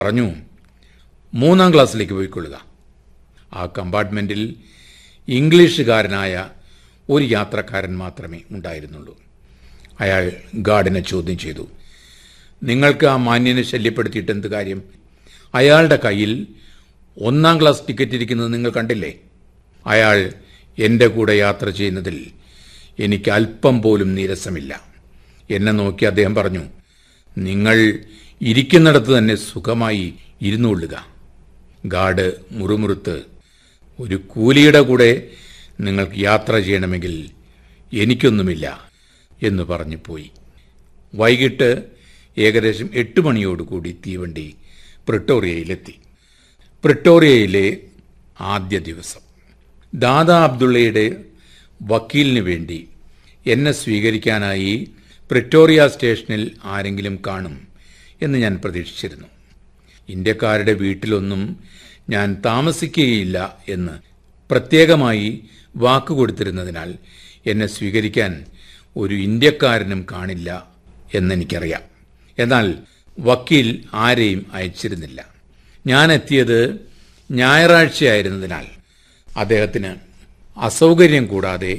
പറഞ്ഞു മൂന്നാം ക്ലാസ്സിലേക്ക് പോയിക്കൊള്ളുക ആ കമ്പാർട്ട്മെന്റിൽ ഇംഗ്ലീഷുകാരനായ ഒരു യാത്രക്കാരൻ മാത്രമേ ഉണ്ടായിരുന്നുള്ളൂ അയാൾ ഗാർഡിനെ ചോദ്യം ചെയ്തു നിങ്ങൾക്ക് ആ മാന്യനെ ശല്യപ്പെടുത്തിയിട്ട് എന്ത് കാര്യം അയാളുടെ കയ്യിൽ ഒന്നാം ക്ലാസ് ടിക്കറ്റ് ഇരിക്കുന്നത് നിങ്ങൾ കണ്ടില്ലേ അയാൾ എൻ്റെ കൂടെ യാത്ര ചെയ്യുന്നതിൽ എനിക്ക് അല്പം പോലും നീരസമില്ല എന്നെ നോക്കി അദ്ദേഹം പറഞ്ഞു നിങ്ങൾ ഇരിക്കുന്നിടത്ത് തന്നെ സുഖമായി ഇരുന്നുകൊള്ളുക ഗാർഡ് മുറുമുറുത്ത് ഒരു കൂലിയുടെ കൂടെ നിങ്ങൾക്ക് യാത്ര ചെയ്യണമെങ്കിൽ എനിക്കൊന്നുമില്ല എന്ന് പറഞ്ഞു പോയി വൈകിട്ട് ഏകദേശം എട്ട് മണിയോടുകൂടി തീവണ്ടി പ്രിട്ടോറിയയിലെത്തി പ്രിട്ടോറിയയിലെ ആദ്യ ദിവസം ദാദാ അബ്ദുള്ളയുടെ വക്കീലിന് വേണ്ടി എന്നെ സ്വീകരിക്കാനായി പ്രിട്ടോറിയ സ്റ്റേഷനിൽ ആരെങ്കിലും കാണും എന്ന് ഞാൻ പ്രതീക്ഷിച്ചിരുന്നു ഇന്ത്യക്കാരുടെ വീട്ടിലൊന്നും ഞാൻ താമസിക്കുകയില്ല എന്ന് പ്രത്യേകമായി വാക്കുകൊടുത്തിരുന്നതിനാൽ എന്നെ സ്വീകരിക്കാൻ ഒരു ഇന്ത്യക്കാരനും കാണില്ല എന്നെനിക്കറിയാം എന്നാൽ വക്കീൽ ആരെയും അയച്ചിരുന്നില്ല ഞാൻ എത്തിയത് ഞായറാഴ്ചയായിരുന്നതിനാൽ അദ്ദേഹത്തിന് അസൗകര്യം കൂടാതെ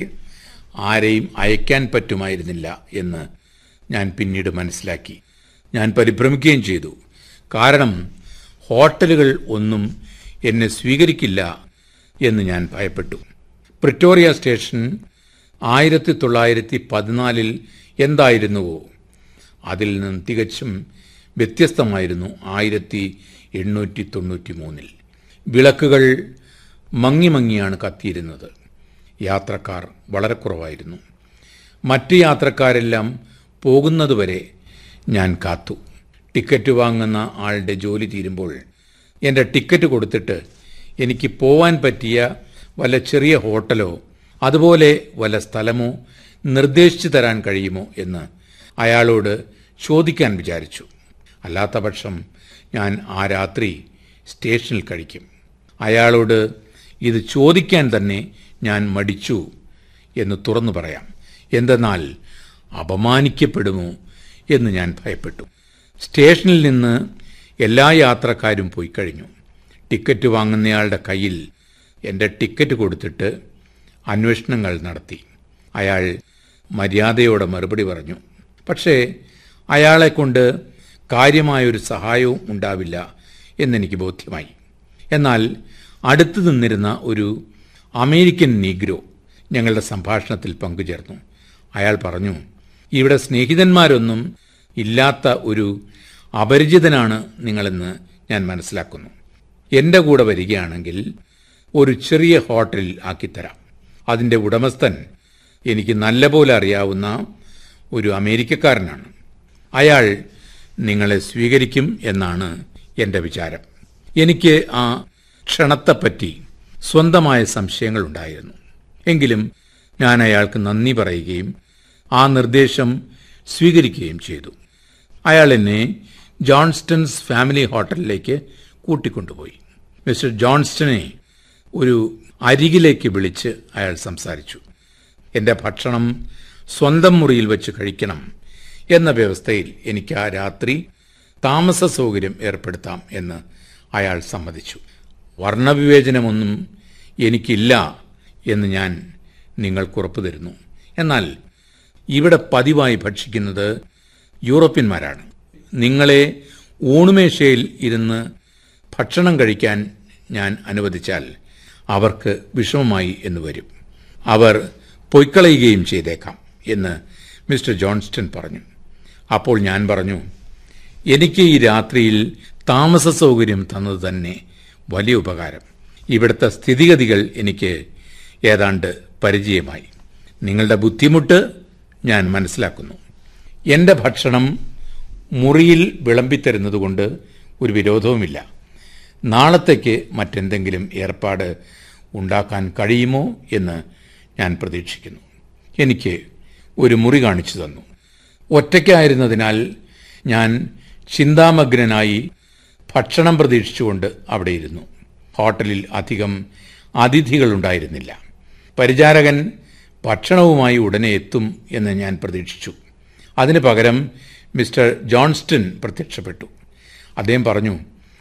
ആരെയും അയക്കാൻ പറ്റുമായിരുന്നില്ല എന്ന് ഞാൻ പിന്നീട് മനസ്സിലാക്കി ഞാൻ പരിഭ്രമിക്കുകയും ചെയ്തു കാരണം ഹോട്ടലുകൾ ഒന്നും എന്നെ സ്വീകരിക്കില്ല എന്ന് ഞാൻ ഭയപ്പെട്ടു പ്രിറ്റോറിയ സ്റ്റേഷൻ ആയിരത്തി തൊള്ളായിരത്തി പതിനാലിൽ എന്തായിരുന്നുവോ അതിൽ നിന്നും തികച്ചും വ്യത്യസ്തമായിരുന്നു ആയിരത്തി എണ്ണൂറ്റി തൊണ്ണൂറ്റി മൂന്നിൽ വിളക്കുകൾ മങ്ങി മങ്ങിയാണ് കത്തിയിരുന്നത് യാത്രക്കാർ വളരെ കുറവായിരുന്നു മറ്റ് യാത്രക്കാരെല്ലാം പോകുന്നതുവരെ ഞാൻ കാത്തു ടിക്കറ്റ് വാങ്ങുന്ന ആളുടെ ജോലി തീരുമ്പോൾ എൻ്റെ ടിക്കറ്റ് കൊടുത്തിട്ട് എനിക്ക് പോവാൻ പറ്റിയ വല്ല ചെറിയ ഹോട്ടലോ അതുപോലെ വല്ല സ്ഥലമോ നിർദ്ദേശിച്ചു തരാൻ കഴിയുമോ എന്ന് അയാളോട് ചോദിക്കാൻ വിചാരിച്ചു അല്ലാത്ത പക്ഷം ഞാൻ ആ രാത്രി സ്റ്റേഷനിൽ കഴിക്കും അയാളോട് ഇത് ചോദിക്കാൻ തന്നെ ഞാൻ മടിച്ചു എന്ന് തുറന്നു പറയാം എന്തെന്നാൽ അപമാനിക്കപ്പെടുമോ എന്ന് ഞാൻ ഭയപ്പെട്ടു സ്റ്റേഷനിൽ നിന്ന് എല്ലാ യാത്രക്കാരും പോയി കഴിഞ്ഞു ടിക്കറ്റ് വാങ്ങുന്നയാളുടെ കയ്യിൽ എൻ്റെ ടിക്കറ്റ് കൊടുത്തിട്ട് അന്വേഷണങ്ങൾ നടത്തി അയാൾ മര്യാദയോടെ മറുപടി പറഞ്ഞു പക്ഷേ അയാളെ കൊണ്ട് കാര്യമായൊരു സഹായവും ഉണ്ടാവില്ല എന്നെനിക്ക് ബോധ്യമായി എന്നാൽ അടുത്തു നിന്നിരുന്ന ഒരു അമേരിക്കൻ നീഗ്രോ ഞങ്ങളുടെ സംഭാഷണത്തിൽ പങ്കുചേർന്നു അയാൾ പറഞ്ഞു ഇവിടെ സ്നേഹിതന്മാരൊന്നും ഇല്ലാത്ത ഒരു അപരിചിതനാണ് നിങ്ങളെന്ന് ഞാൻ മനസ്സിലാക്കുന്നു എൻ്റെ കൂടെ വരികയാണെങ്കിൽ ഒരു ചെറിയ ഹോട്ടലിൽ ആക്കിത്തരാം അതിൻ്റെ ഉടമസ്ഥൻ എനിക്ക് നല്ലപോലെ അറിയാവുന്ന ഒരു അമേരിക്കക്കാരനാണ് അയാൾ നിങ്ങളെ സ്വീകരിക്കും എന്നാണ് എൻ്റെ വിചാരം എനിക്ക് ആ ക്ഷണത്തെപ്പറ്റി സ്വന്തമായ സംശയങ്ങളുണ്ടായിരുന്നു എങ്കിലും ഞാൻ അയാൾക്ക് നന്ദി പറയുകയും ആ നിർദ്ദേശം സ്വീകരിക്കുകയും ചെയ്തു അയാൾ എന്നെ ജോൺസ്റ്റൺസ് ഫാമിലി ഹോട്ടലിലേക്ക് കൂട്ടിക്കൊണ്ടുപോയി മിസ്റ്റർ ജോൺസ്റ്റനെ ഒരു അരികിലേക്ക് വിളിച്ച് അയാൾ സംസാരിച്ചു എൻ്റെ ഭക്ഷണം സ്വന്തം മുറിയിൽ വെച്ച് കഴിക്കണം എന്ന വ്യവസ്ഥയിൽ എനിക്ക് ആ രാത്രി താമസ സൗകര്യം ഏർപ്പെടുത്താം എന്ന് അയാൾ സമ്മതിച്ചു വർണ്ണവിവേചനമൊന്നും എനിക്കില്ല എന്ന് ഞാൻ നിങ്ങൾക്ക് ഉറപ്പു തരുന്നു എന്നാൽ ഇവിടെ പതിവായി ഭക്ഷിക്കുന്നത് യൂറോപ്യന്മാരാണ് നിങ്ങളെ ഊണുമേശയിൽ ഇരുന്ന് ഭക്ഷണം കഴിക്കാൻ ഞാൻ അനുവദിച്ചാൽ അവർക്ക് വിഷമമായി എന്ന് വരും അവർ പൊയ്ക്കളയുകയും ചെയ്തേക്കാം എന്ന് മിസ്റ്റർ ജോൺസ്റ്റൺ പറഞ്ഞു അപ്പോൾ ഞാൻ പറഞ്ഞു എനിക്ക് ഈ രാത്രിയിൽ താമസ സൗകര്യം തന്നത് തന്നെ വലിയ ഉപകാരം ഇവിടുത്തെ സ്ഥിതിഗതികൾ എനിക്ക് ഏതാണ്ട് പരിചയമായി നിങ്ങളുടെ ബുദ്ധിമുട്ട് ഞാൻ മനസ്സിലാക്കുന്നു എൻ്റെ ഭക്ഷണം മുറിയിൽ വിളമ്പിത്തരുന്നതുകൊണ്ട് ഒരു വിരോധവുമില്ല നാളത്തേക്ക് മറ്റെന്തെങ്കിലും ഏർപ്പാട് ഉണ്ടാക്കാൻ കഴിയുമോ എന്ന് ഞാൻ പ്രതീക്ഷിക്കുന്നു എനിക്ക് ഒരു മുറി കാണിച്ചു തന്നു ഒറ്റയ്ക്കായിരുന്നതിനാൽ ഞാൻ ചിന്താമഗ്നനായി ഭക്ഷണം പ്രതീക്ഷിച്ചുകൊണ്ട് അവിടെ ഇരുന്നു ഹോട്ടലിൽ അധികം അതിഥികളുണ്ടായിരുന്നില്ല പരിചാരകൻ ഭക്ഷണവുമായി ഉടനെ എത്തും എന്ന് ഞാൻ പ്രതീക്ഷിച്ചു അതിനു പകരം മിസ്റ്റർ ജോൺസ്റ്റൺ പ്രത്യക്ഷപ്പെട്ടു അദ്ദേഹം പറഞ്ഞു